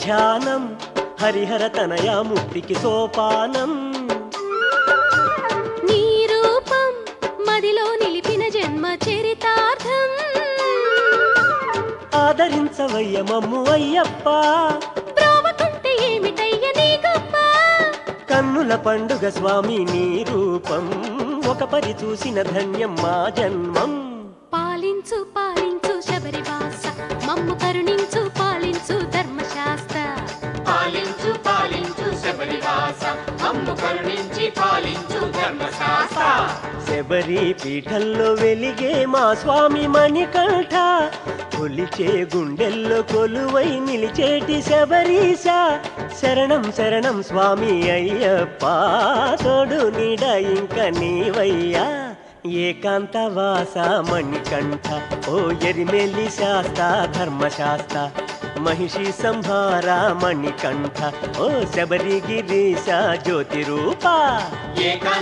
ధ్యానం హరిహర తనయ ముక్తికి సోపానం నీ రూపం మదిలో నిలిపిన జన్మ చరితార్థం ఆదరించవయ్య మమ్ము అయ్యప్ప బ్రోవకుంటే ఏమిటయ్య నీ గొప్ప కన్నుల పండుగ స్వామి నీ రూపం ఒక పరి చూసిన ధన్యం మా జన్మం పాలించు పాలించు శబరివాస మమ్ము కరుణించు పాలించు ధర్మశాస్త్ర పాలించు పాలించు శబరివాస మమ్ము కరుణించి పాలించు ధర్మశాస్త్ర శబరి పీఠంలో వెలిగే మా స్వామి మణికంఠ కొలిచే గుండెల్లో కొలువై నిలిచేటి శబరీశ శరణం శరణం స్వామి అయ్యప్ప తోడు నీడ ఇంక నీవయ్యా ఏకాంతవాస మణికంఠ ఓ ఎరిమెల్లి శాస్త ధర్మశాస్త్ర మహిషి సంహార మణికంఠ ఓ శబరి గిరీశ జ్యోతి రూపా ఏకా